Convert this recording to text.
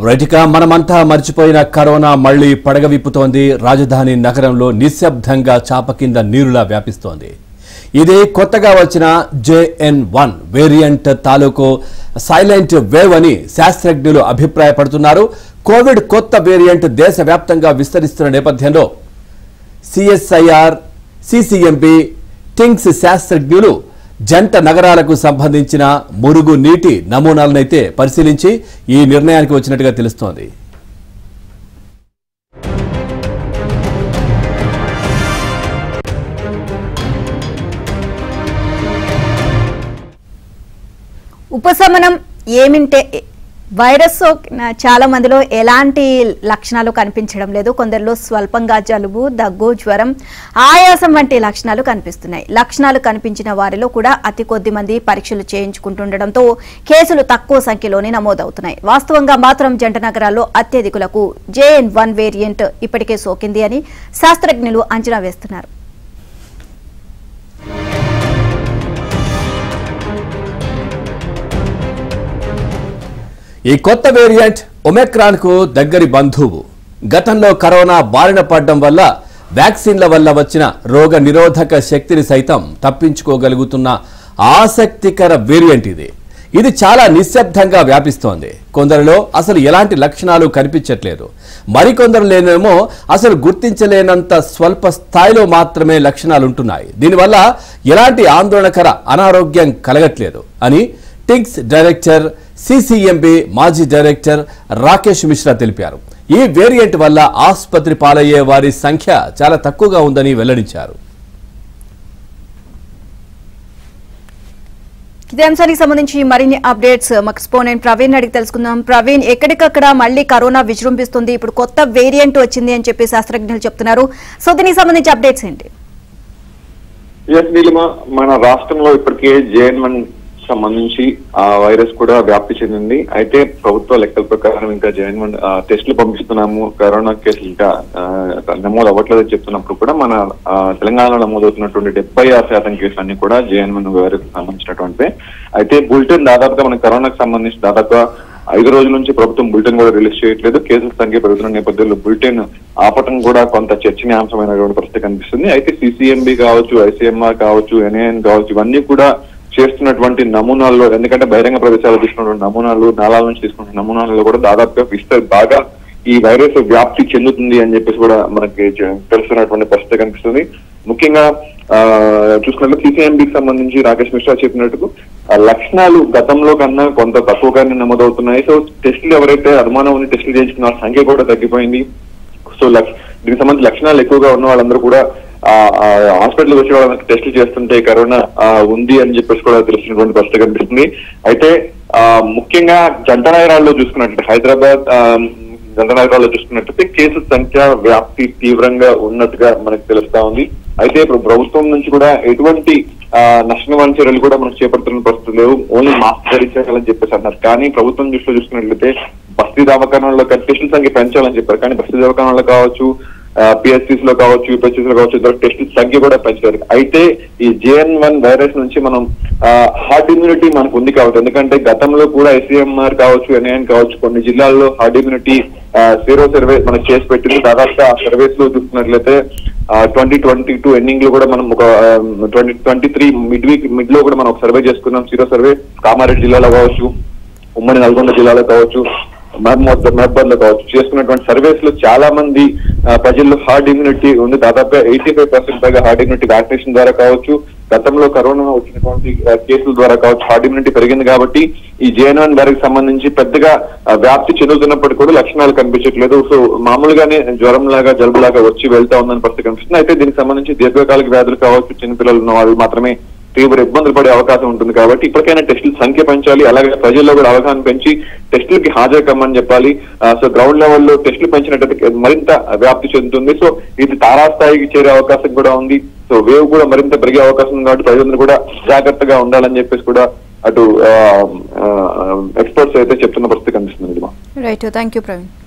రైటిక మనమంతా మర్చిపోయిన కరోనా మళ్లీ పడగ విప్పుతోంది రాజధాని నగరంలో నిశ్శబ్దంగా చాప కింద నీరులా వ్యాపిస్తోంది ఇది కొత్తగా వచ్చిన జేఎన్ వన్ వేరియంట్ తాలూకు సైలెంట్ వేవ్ అని శాస్త్రజ్ఞులు అభిప్రాయపడుతున్నారు కోవిడ్ కొత్త వేరియంట్ దేశవ్యాప్తంగా విస్తరిస్తున్న నేపథ్యంలో సిఎస్ఐఆర్ సిసిఎంబి టింగ్స్ శాస్త్రజ్ఞులు జంట నగరాలకు సంబంధించిన మురుగు నీటి నమూనాలనైతే పరిశీలించి ఈ నిర్ణయానికి వచ్చినట్టుగా తెలుస్తోంది ఉపశమనం ఏమింటే వైరస్ సోకిన చాలా మందిలో ఎలాంటి లక్షణాలు కనిపించడం లేదు కొందరిలో స్వల్పంగా జలుబు దగ్గు జ్వరం ఆయాసం వంటి లక్షణాలు కనిపిస్తున్నాయి లక్షణాలు కనిపించిన వారిలో కూడా అతి కొద్ది మంది పరీక్షలు చేయించుకుంటుండటంతో కేసులు తక్కువ సంఖ్యలోనే నమోదవుతున్నాయి వాస్తవంగా మాత్రం జంట నగరాల్లో అత్యధికులకు జేఎన్ వన్ వేరియంట్ ఇప్పటికే సోకింది అని శాస్త్రజ్ఞులు అంచనా వేస్తున్నారు ఈ కొత్త వేరియంట్ ఒమెక్రాన్ కు దగ్గరి బంధువు గతంలో కరోనా బారిన పడడం వల్ల వ్యాక్సిన్ల వల్ల వచ్చిన రోగ నిరోధక శక్తిని సైతం తప్పించుకోగలుగుతున్న ఆసక్తికర వేరియంట్ ఇది ఇది చాలా నిశ్శబ్దంగా వ్యాపిస్తోంది కొందరిలో అసలు ఎలాంటి లక్షణాలు కనిపించట్లేదు మరికొందరులేనేమో అసలు గుర్తించలేనంత స్వల్ప స్థాయిలో మాత్రమే లక్షణాలు ఉంటున్నాయి దీనివల్ల ఎలాంటి ఆందోళనకర అనారోగ్యం కలగట్లేదు అని టిగ్స్ డైరెక్టర్ సిసిఎంబి మాజీ డైరెక్టర్ రాకేష్ మిశ్రా తెలిపారు ఈ వేరియంట్ వల్ల ఆసుపత్రి పాలయ్యే వారి సంఖ్య చాలా తక్కువగా ఉందని వెల్లడించారు ఇదే అంశానికి సంబంధించి మరిన్ని అప్డేట్స్ మాకు స్పోనెంట్ ప్రవీణ్ అడిగి తెలుసుకుందాం ప్రవీణ్ ఎక్కడికక్కడ మళ్ళీ కరోనా విజృంభిస్తుంది ఇప్పుడు కొత్త వేరియంట్ వచ్చింది అని చెప్పి శాస్త్రజ్ఞులు చెప్తున్నారు సో దీనికి సంబంధించి అప్డేట్స్ ఏంటి ఎస్ నీలిమ మన రాష్ట్రంలో ఇప్పటికే జేఎన్ వన్ సంబంధించి ఆ వైరస్ కూడా వ్యాప్తి చెందింది అయితే ప్రభుత్వ లెక్కల ప్రకారం ఇంకా జేఎన్ వన్ టెస్టులు పంపిస్తున్నాము కరోనా కేసులు ఇంకా ఆ, నమోదు అవ్వట్లేదని చెప్తున్నప్పుడు కూడా మన ఆ, తెలంగాణలో నమోదవుతున్నటువంటి డెబ్బై ఆరు శాతం కేసులు అన్ని కూడా జేఎన్ వన్ వైరస్ సంబంధించినటువంటి అయితే బులెటిన్ దాదాపుగా మన కరోనాకు సంబంధించి దాదాపుగా ఐదు రోజుల నుంచి ప్రభుత్వం బులెటిన్ కూడా రిలీజ్ చేయట్లేదు కేసుల సంఖ్య పెరుగుతున్న నేపథ్యంలో బులెటిన్ ఆపటం కూడా కొంత చర్చనీయాంశమైనటువంటి పరిస్థితి కనిపిస్తుంది అయితే సిసిఎంబి కావచ్చు ఐసీఎంఆర్ కావచ్చు ఎన్ఏఎన్ కావచ్చు ఇవన్నీ కూడా చేస్తున్నటువంటి నమూనాల్లో ఎందుకంటే బహిరంగ ప్రదేశాలు తీసుకున్నటువంటి నమూనాలు నాలాల నుంచి తీసుకున్న నమూనాలలో కూడా దాదాపుగా విస్తర్ బాగా ఈ వైరస్ వ్యాప్తి చెందుతుంది అని చెప్పేసి కూడా మనకి చె- తెలుస్తున్నటువంటి పరిస్థితి కనిపిస్తుంది ముఖ్యంగా ఆ, చూసుకున్నట్లు సిసిఎంబికి సంబంధించి రాకేష్ మిశ్రా చెప్పినట్టు ఆ లక్షణాలు గతంలో కన్నా కొంత తక్కువగానే నమోదవుతున్నాయి సో టెస్టులు ఎవరైతే అనుమానం ఉంది టెస్టులు చేయించుకున్న వాళ్ళ సంఖ్య కూడా తగ్గిపోయింది సో లక్ష దీనికి సంబంధించి లక్షణాలు ఎక్కువగా ఉన్న వాళ్ళందరూ కూడా హాస్పిటల్ వచ్చే వాళ్ళకి టెస్టులు చేస్తుంటే కరోనా ఆ, ఉంది అని చెప్పేసి కూడా తెలుస్తున్నటువంటి పరిస్థితి కనిపిస్తుంది అయితే ఆ, ముఖ్యంగా జంట నగరాల్లో చూసుకున్నట్లయితే హైదరాబాద్ ఆ, జంట నగరాల్లో చూసుకున్నట్లయితే కేసుల సంఖ్య వ్యాప్తి తీవ్రంగా ఉన్నట్టుగా మనకు తెలుస్తా ఉంది అయితే ఇప్పుడు ప్రభుత్వం నుంచి కూడా ఎటువంటి ఆ, నష్ట నివారణ చర్యలు కూడా మనకు చేపడుతున్న పరిస్థితులు లేవు ఓన్లీ మాస్క్ ధరించాలని చెప్పేసి అన్నారు కానీ ప్రభుత్వం దృష్టిలో చూసుకున్నట్లయితే బస్తీ దవాఖానాల్లో టెస్టుల సంఖ్య పెంచాలని చెప్పారు కానీ బస్తీ దవాఖానాల్లో కావచ్చు పిఎస్సీస్ లో కావచ్చు యూపీఎస్సీస్ లో కావచ్చు ఇతర టెస్ట్ సంఖ్య కూడా పెంచారు అయితే ఈ జేఎన్ వన్ వైరస్ నుంచి మనం హార్డ్ ఇమ్యూనిటీ మనకు ఉంది కాబట్టి ఎందుకంటే గతంలో కూడా ఐసీఎంఆర్ కావచ్చు ఎన్ఐఎన్ కావచ్చు కొన్ని జిల్లాల్లో హార్డ్ ఇమ్యూనిటీ సీరో సర్వే మనకు చేసి పెట్టింది దాదాపుగా ఆ సర్వేస్ లో చూసుకున్నట్లయితే ట్వంటీ ట్వంటీ టూ ఎండింగ్ లో కూడా మనం ఒక twenty twenty three mid week mid లో కూడా మనం ఒక సర్వే చేసుకున్నాం సీరో సర్వే కామారెడ్డి జిల్లాలో కావచ్చు ఉమ్మడి నల్గొండ జిల్లాలో కావచ్చు మహమ్మద్ మహబాద్ లో కావచ్చు చేసుకున్నటువంటి సర్వేస్ లో చాలా మంది ఆ, ప్రజల్లో హార్డ్ ఇమ్యూనిటీ ఉంది దాదాపుగా ఎయిటీ ఫైవ్ పర్సెంట్ పైగా హార్డ్ ఇమ్యూనిటీ వ్యాక్సినేషన్ ద్వారా కావచ్చు గతంలో కరోనా వచ్చినటువంటి ఆ, కేసుల ద్వారా కావచ్చు హార్డ్ ఇమ్యూనిటీ పెరిగింది కాబట్టి ఈ జేఎన్ వన్ వైరస్ సంబంధించి పెద్దగా ఆ, వ్యాప్తి చెందుతున్నప్పటికీ కూడా లక్షణాలు కనిపించట్లేదు సో మామూలుగానే జ్వరం లాగా జలుబు లాగా వచ్చి వెళ్తా ఉందని పరిస్థితి కనిపిస్తుంది అయితే దీనికి సంబంధించి దీర్ఘకాలిక వ్యాధులు కావచ్చు చిన్నపిల్లలు ఉన్న వాళ్ళు మాత్రమే తీవ్ర ఇబ్బందులు పడే అవకాశం ఉంటుంది కాబట్టి ఇప్పటికైనా టెస్టుల సంఖ్య పెంచాలి అలాగే ప్రజల్లో కూడా అవగాహన పెంచి టెస్టులకి హాజరు కమ్మని చెప్పాలి ఆ, సో గ్రౌండ్ లెవెల్లో టెస్టులు పెంచినట్టయితే మరింత వ్యాప్తి చెందుతుంది సో ఇది తారాస్థాయికి చేరే అవకాశం కూడా ఉంది సో వేవ్ కూడా మరింత పెరిగే అవకాశం ఉంది కాబట్టి ప్రజలందరూ కూడా జాగ్రత్తగా ఉండాలని చెప్పేసి కూడా అటు ఎక్స్పర్ట్స్ అయితే చెప్తున్న పరిస్థితి కనిపిస్తుంది రైట్ థ్యాంక్ యూ ప్రవీణ్